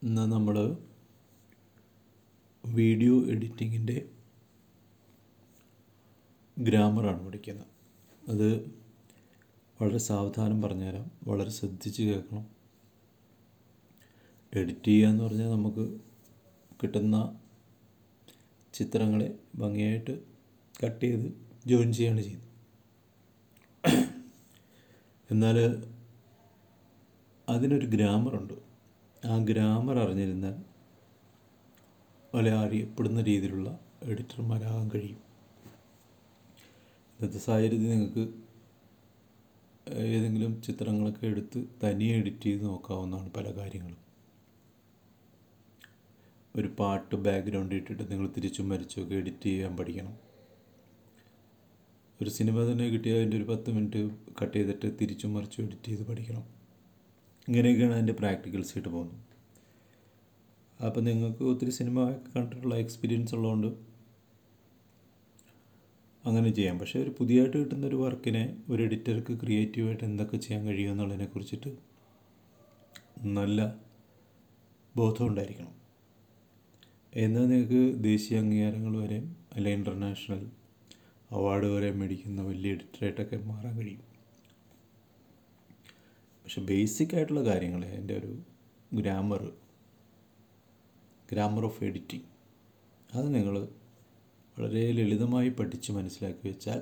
ഇന്ന് നമ്മൾ വീഡിയോ എഡിറ്റിങ്ങിൻ്റെ ഗ്രാമറാണ് പഠിക്കുന്നത് അത് വളരെ സാവധാനം പറഞ്ഞുതരാം വളരെ ശ്രദ്ധിച്ച് കേൾക്കണം എഡിറ്റ് ചെയ്യുക എന്ന് പറഞ്ഞാൽ നമുക്ക് കിട്ടുന്ന ചിത്രങ്ങളെ ഭംഗിയായിട്ട് കട്ട് ചെയ്ത് ജോയിൻ ചെയ്യുകയാണ് ചെയ്യുന്നത് എന്നാൽ അതിനൊരു ഗ്രാമറുണ്ട് ആ ഗ്രാമർ അറിഞ്ഞിരുന്നാൽ വളരെ അറിയപ്പെടുന്ന രീതിയിലുള്ള എഡിറ്റർമാരാകാൻ കഴിയും ഇന്നത്തെ സാഹചര്യത്തിൽ നിങ്ങൾക്ക് ഏതെങ്കിലും ചിത്രങ്ങളൊക്കെ എടുത്ത് തനിയെ എഡിറ്റ് ചെയ്ത് നോക്കാവുന്നതാണ് പല കാര്യങ്ങളും ഒരു പാട്ട് ബാക്ക്ഗ്രൗണ്ട് ഇട്ടിട്ട് നിങ്ങൾ തിരിച്ചും മരിച്ചുമൊക്കെ എഡിറ്റ് ചെയ്യാൻ പഠിക്കണം ഒരു സിനിമ തന്നെ കിട്ടിയാൽ അതിൻ്റെ ഒരു പത്ത് മിനിറ്റ് കട്ട് ചെയ്തിട്ട് തിരിച്ചും മറിച്ചും എഡിറ്റ് ചെയ്ത് പഠിക്കണം ഇങ്ങനെയൊക്കെയാണ് അതിൻ്റെ പ്രാക്ടിക്കൽസ് ആയിട്ട് പോകുന്നത് അപ്പം നിങ്ങൾക്ക് ഒത്തിരി സിനിമ കണ്ടിട്ടുള്ള എക്സ്പീരിയൻസ് ഉള്ളതുകൊണ്ട് അങ്ങനെ ചെയ്യാം പക്ഷേ ഒരു പുതിയതായിട്ട് കിട്ടുന്ന ഒരു വർക്കിനെ ഒരു എഡിറ്റർക്ക് ക്രിയേറ്റീവായിട്ട് എന്തൊക്കെ ചെയ്യാൻ കഴിയും എന്നുള്ളതിനെ കുറിച്ചിട്ട് നല്ല ബോധം ഉണ്ടായിരിക്കണം എന്നാൽ നിങ്ങൾക്ക് ദേശീയ അംഗീകാരങ്ങൾ വരെ അല്ല ഇൻ്റർനാഷണൽ അവാർഡ് വരെ മേടിക്കുന്ന വലിയ എഡിറ്ററായിട്ടൊക്കെ മാറാൻ കഴിയും പക്ഷെ ബേസിക് ആയിട്ടുള്ള കാര്യങ്ങൾ അതിൻ്റെ ഒരു ഗ്രാമർ ഗ്രാമർ ഓഫ് എഡിറ്റിംഗ് അത് നിങ്ങൾ വളരെ ലളിതമായി പഠിച്ച് മനസ്സിലാക്കി വെച്ചാൽ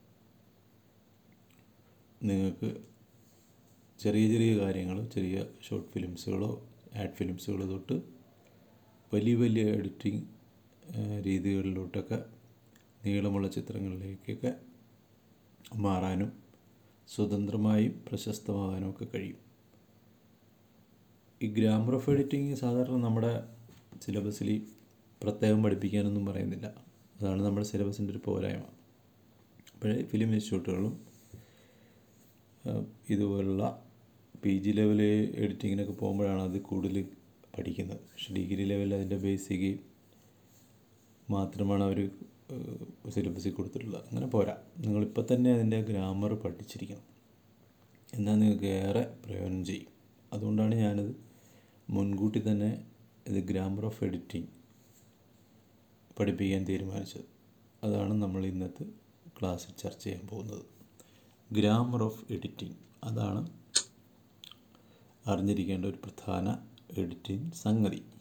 നിങ്ങൾക്ക് ചെറിയ ചെറിയ കാര്യങ്ങൾ ചെറിയ ഷോർട്ട് ഫിലിംസുകളോ ആഡ് ഫിലിംസുകളോ തൊട്ട് വലിയ വലിയ എഡിറ്റിംഗ് രീതികളിലോട്ടൊക്കെ നീളമുള്ള ചിത്രങ്ങളിലേക്കൊക്കെ മാറാനും സ്വതന്ത്രമായും പ്രശസ്തമാകാനും ഒക്കെ കഴിയും ഈ ഗ്രാമർ ഓഫ് എഡിറ്റിംഗ് സാധാരണ നമ്മുടെ സിലബസിൽ പ്രത്യേകം പഠിപ്പിക്കാനൊന്നും പറയുന്നില്ല അതാണ് നമ്മുടെ സിലബസിൻ്റെ ഒരു പോരായ്മ അപ്പോഴേ ഫിലിം ഇൻസ്റ്റിറ്റ്യൂട്ടുകളും ഇതുപോലുള്ള പി ജി ലെവൽ എഡിറ്റിങ്ങിനൊക്കെ പോകുമ്പോഴാണ് അത് കൂടുതൽ പഠിക്കുന്നത് പക്ഷെ ഡിഗ്രി ലെവലിൽ അതിൻ്റെ ബേസിക് മാത്രമാണ് അവർ സിലബസിൽ കൊടുത്തിട്ടുള്ളത് അങ്ങനെ പോരാ നിങ്ങളിപ്പോൾ തന്നെ അതിൻ്റെ ഗ്രാമർ പഠിച്ചിരിക്കണം എന്നാൽ നിങ്ങൾക്ക് ഏറെ പ്രയോജനം ചെയ്യും അതുകൊണ്ടാണ് ഞാനത് മുൻകൂട്ടി തന്നെ ഇത് ഗ്രാമർ ഓഫ് എഡിറ്റിംഗ് പഠിപ്പിക്കാൻ തീരുമാനിച്ചത് അതാണ് നമ്മൾ ഇന്നത്തെ ക്ലാസ്സിൽ ചർച്ച ചെയ്യാൻ പോകുന്നത് ഗ്രാമർ ഓഫ് എഡിറ്റിംഗ് അതാണ് അറിഞ്ഞിരിക്കേണ്ട ഒരു പ്രധാന എഡിറ്റിംഗ് സംഗതി